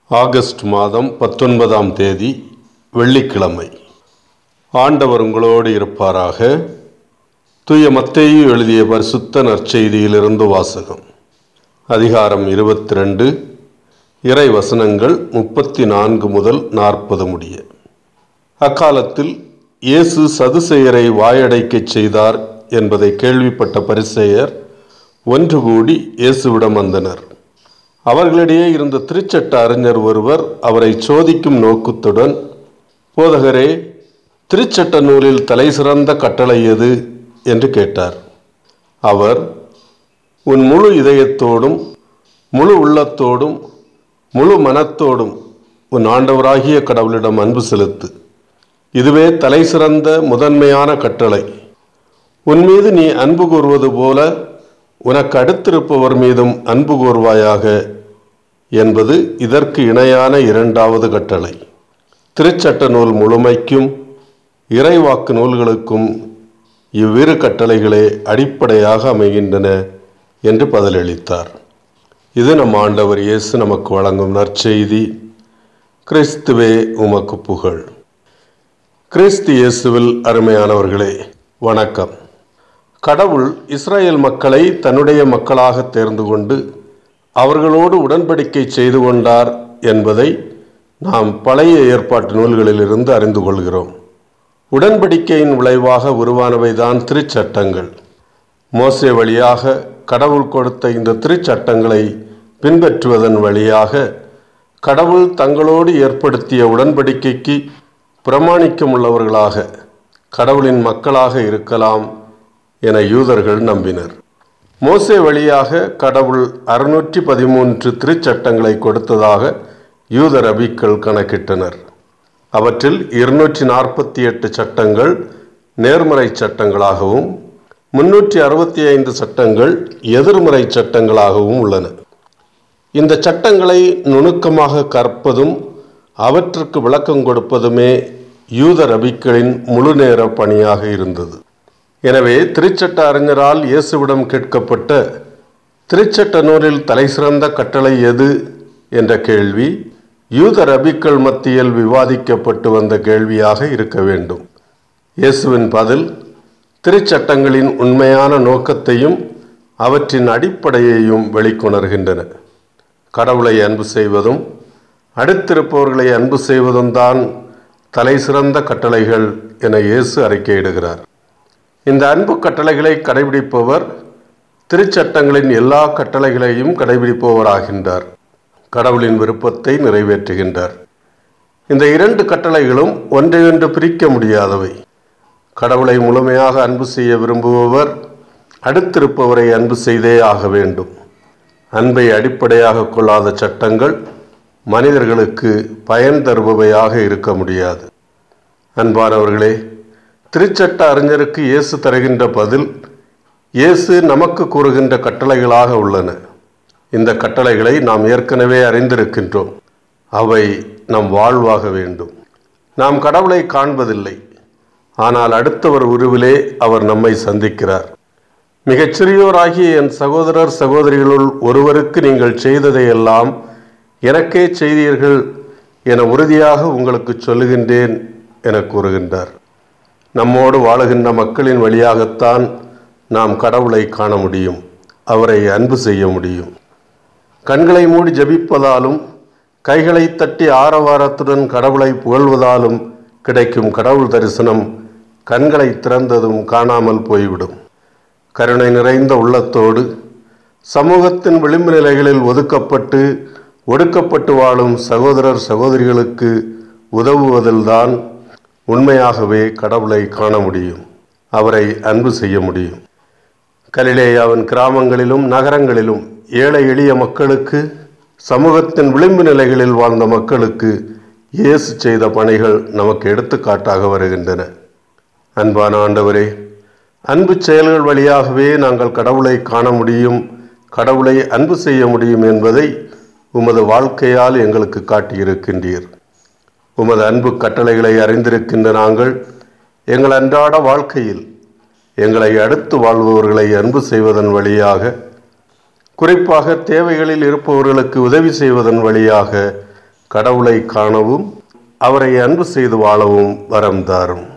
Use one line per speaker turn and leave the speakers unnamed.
August மாதம் பத்தொன்பதாம் தேதி வெள்ளிக்கிழமை ஆண்டவர் உங்களோடு இருப்பாராக தூய மத்தேயு எழுதிய பரிசுத்த நற்செய்தியிலிருந்து வாசகம் அதிகாரம் இருபத்தி ரெண்டு இறை வசனங்கள் முப்பத்தி நான்கு முதல் நாற்பது முடிய அக்காலத்தில் இயேசு சதுசெயரை வாயடைக்கச் செய்தார் என்பதை கேள்விப்பட்ட பரிசேயர் ஒன்று கூடி இயேசுவிடம் வந்தனர் அவர்களிடையே இருந்த திருச்சட்ட அறிஞர் ஒருவர் அவரை சோதிக்கும் நோக்கத்துடன் போதகரே திருச்சட்ட நூலில் தலை சிறந்த கட்டளை எது என்று கேட்டார் அவர் உன் முழு இதயத்தோடும் முழு உள்ளத்தோடும் முழு மனத்தோடும் உன் ஆண்டவராகிய கடவுளிடம் அன்பு செலுத்து இதுவே தலை சிறந்த முதன்மையான கட்டளை உன் மீது நீ அன்பு கூறுவது போல உனக்கு அடுத்திருப்பவர் மீதும் அன்பு கூர்வாயாக என்பது இதற்கு இணையான இரண்டாவது கட்டளை திருச்சட்ட நூல் முழுமைக்கும் இறைவாக்கு நூல்களுக்கும் இவ்விரு கட்டளைகளே அடிப்படையாக அமைகின்றன என்று பதிலளித்தார் இது நம் ஆண்டவர் இயேசு நமக்கு வழங்கும் நற்செய்தி கிறிஸ்துவே உமக்கு புகழ் கிறிஸ்து இயேசுவில் அருமையானவர்களே வணக்கம் கடவுள் இஸ்ரேல் மக்களை தன்னுடைய மக்களாக தேர்ந்து கொண்டு அவர்களோடு உடன்படிக்கை செய்து கொண்டார் என்பதை நாம் பழைய ஏற்பாட்டு நூல்களிலிருந்து அறிந்து கொள்கிறோம் உடன்படிக்கையின் விளைவாக உருவானவைதான் திருச்சட்டங்கள் மோசே வழியாக கடவுள் கொடுத்த இந்த திருச்சட்டங்களை பின்பற்றுவதன் வழியாக கடவுள் தங்களோடு ஏற்படுத்திய உடன்படிக்கைக்கு பிரமாணிக்கமுள்ளவர்களாக கடவுளின் மக்களாக இருக்கலாம் என யூதர்கள் நம்பினர் மோசே வழியாக கடவுள் அறுநூற்றி பதிமூன்று திருச்சட்டங்களை கொடுத்ததாக யூத ரபிக்கள் கணக்கிட்டனர் அவற்றில் இருநூற்றி நாற்பத்தி எட்டு சட்டங்கள் நேர்மறை சட்டங்களாகவும் முன்னூற்றி அறுபத்தி ஐந்து சட்டங்கள் எதிர்மறை சட்டங்களாகவும் உள்ளன இந்த சட்டங்களை நுணுக்கமாக கற்பதும் அவற்றுக்கு விளக்கம் கொடுப்பதுமே யூத ரபிக்களின் முழுநேர பணியாக இருந்தது எனவே திருச்சட்ட அறிஞரால் இயேசுவிடம் கேட்கப்பட்ட திருச்சட்ட நூலில் தலைசிறந்த கட்டளை எது என்ற கேள்வி யூத ரபிக்கள் மத்தியில் விவாதிக்கப்பட்டு வந்த கேள்வியாக இருக்க வேண்டும் இயேசுவின் பதில் திருச்சட்டங்களின் உண்மையான நோக்கத்தையும் அவற்றின் அடிப்படையையும் வெளிக்கொணர்கின்றன கடவுளை அன்பு செய்வதும் அடுத்திருப்பவர்களை அன்பு செய்வதும் தான் தலை சிறந்த கட்டளைகள் என இயேசு அறிக்கையிடுகிறார் இந்த அன்பு கட்டளைகளை கடைபிடிப்பவர் திருச்சட்டங்களின் எல்லா கட்டளைகளையும் கடைபிடிப்பவராகின்றார் கடவுளின் விருப்பத்தை நிறைவேற்றுகின்றார் இந்த இரண்டு கட்டளைகளும் ஒன்றையொன்று பிரிக்க முடியாதவை கடவுளை முழுமையாக அன்பு செய்ய விரும்புபவர் அடுத்திருப்பவரை அன்பு செய்தே ஆக வேண்டும் அன்பை அடிப்படையாக கொள்ளாத சட்டங்கள் மனிதர்களுக்கு பயன் தருபவையாக இருக்க முடியாது அன்பானவர்களே திருச்சட்ட அறிஞருக்கு இயேசு தருகின்ற பதில் இயேசு நமக்கு கூறுகின்ற கட்டளைகளாக உள்ளன இந்த கட்டளைகளை நாம் ஏற்கனவே அறிந்திருக்கின்றோம் அவை நம் வாழ்வாக வேண்டும் நாம் கடவுளை காண்பதில்லை ஆனால் அடுத்தவர் உருவிலே அவர் நம்மை சந்திக்கிறார் மிகச் சிறியோராகிய என் சகோதரர் சகோதரிகளுள் ஒருவருக்கு நீங்கள் செய்ததையெல்லாம் எனக்கே செய்தீர்கள் என உறுதியாக உங்களுக்கு சொல்லுகின்றேன் என கூறுகின்றார் நம்மோடு வாழுகின்ற மக்களின் வழியாகத்தான் நாம் கடவுளை காண முடியும் அவரை அன்பு செய்ய முடியும் கண்களை மூடி ஜபிப்பதாலும் கைகளை தட்டி ஆரவாரத்துடன் கடவுளை புகழ்வதாலும் கிடைக்கும் கடவுள் தரிசனம் கண்களை திறந்ததும் காணாமல் போய்விடும் கருணை நிறைந்த உள்ளத்தோடு சமூகத்தின் விளிம்பு நிலைகளில் ஒதுக்கப்பட்டு ஒடுக்கப்பட்டு வாழும் சகோதரர் சகோதரிகளுக்கு உதவுவதில்தான் உண்மையாகவே கடவுளை காண முடியும் அவரை அன்பு செய்ய முடியும் கலிலேயாவின் கிராமங்களிலும் நகரங்களிலும் ஏழை எளிய மக்களுக்கு சமூகத்தின் விளிம்பு நிலைகளில் வாழ்ந்த மக்களுக்கு இயேசு செய்த பணிகள் நமக்கு எடுத்துக்காட்டாக வருகின்றன அன்பான ஆண்டவரே அன்பு செயல்கள் வழியாகவே நாங்கள் கடவுளை காண முடியும் கடவுளை அன்பு செய்ய முடியும் என்பதை உமது வாழ்க்கையால் எங்களுக்கு காட்டியிருக்கின்றீர் உமது அன்பு கட்டளைகளை அறிந்திருக்கின்ற நாங்கள் எங்கள் அன்றாட வாழ்க்கையில் எங்களை அடுத்து வாழ்பவர்களை அன்பு செய்வதன் வழியாக குறிப்பாக தேவைகளில் இருப்பவர்களுக்கு உதவி செய்வதன் வழியாக கடவுளை காணவும் அவரை அன்பு செய்து வாழவும் வரம் தாரும்